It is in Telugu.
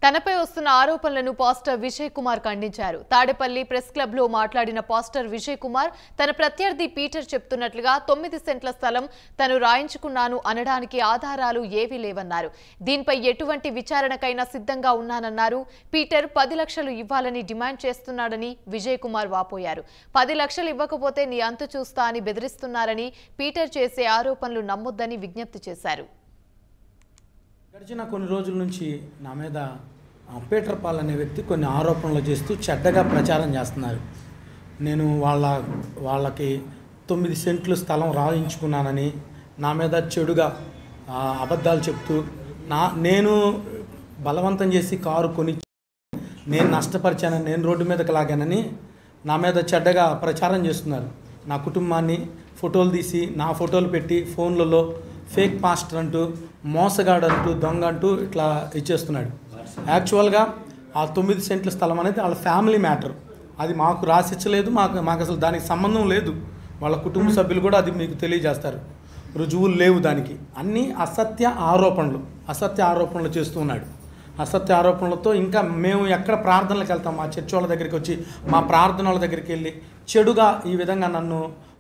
తనపై వస్తున్న ఆరోపణలను పాస్టర్ విజయ్ కుమార్ ఖండించారు తాడేపల్లి ప్రెస్ క్లబ్ లో మాట్లాడిన పాస్టర్ విజయ్ కుమార్ తన ప్రత్యర్థి పీటర్ చెప్తున్నట్లుగా తొమ్మిది సెంట్ల స్థలం తను రాయించుకున్నాను అనడానికి ఆధారాలు ఏవీ లేవన్నారు దీనిపై ఎటువంటి విచారణకైనా సిద్ధంగా ఉన్నానన్నారు పీటర్ పది లక్షలు ఇవ్వాలని డిమాండ్ చేస్తున్నాడని విజయ్ కుమార్ వాపోయారు పది లక్షలు ఇవ్వకపోతే నీ అంతు చూస్తా అని బెదిరిస్తున్నారని పీటర్ చేసే ఆరోపణలు నమ్మొద్దని విజ్ఞప్తి చేశారు గడిచిన కొన్ని రోజుల నుంచి నా మీద ఆ, పీటర్ పాల్ అనే వ్యక్తి కొన్ని ఆరోపణలు చేస్తూ చెడ్డగా ప్రచారం చేస్తున్నారు నేను వాళ్ళ వాళ్ళకి తొమ్మిది సెంట్లు స్థలం రాయించుకున్నానని నా మీద చెడుగా ఆ, అబద్ధాలు చెప్తూ నా నేను బలవంతం చేసి కారు కొని నేను నష్టపరిచానని నేను రోడ్డు మీదకి లాగానని నా మీద చెడ్డగా ప్రచారం చేస్తున్నారు నా కుటుంబాన్ని ఫోటోలు తీసి నా ఫోటోలు పెట్టి ఫోన్లలో ఫేక్ పాస్టర్ అంటూ మోసగాడు అంటూ దొంగ అంటూ ఇట్లా ఇచ్చేస్తున్నాడు యాక్చువల్గా ఆ తొమ్మిది సెంట్ల స్థలం అనేది వాళ్ళ ఫ్యామిలీ మ్యాటర్ అది మాకు రాసిచ్చలేదు మాకు మాకు అసలు దానికి సంబంధం లేదు వాళ్ళ కుటుంబ సభ్యులు కూడా అది మీకు తెలియజేస్తారు రుజువులు లేవు దానికి అన్నీ అసత్య ఆరోపణలు అసత్య ఆరోపణలు చేస్తూ ఉన్నాడు అసత్య ఆరోపణలతో ఇంకా మేము ఎక్కడ ప్రార్థనలకు వెళ్తాం మా చర్చ్ వాళ్ళ దగ్గరికి వచ్చి మా ప్రార్థనల దగ్గరికి వెళ్ళి చెడుగా ఈ విధంగా నన్ను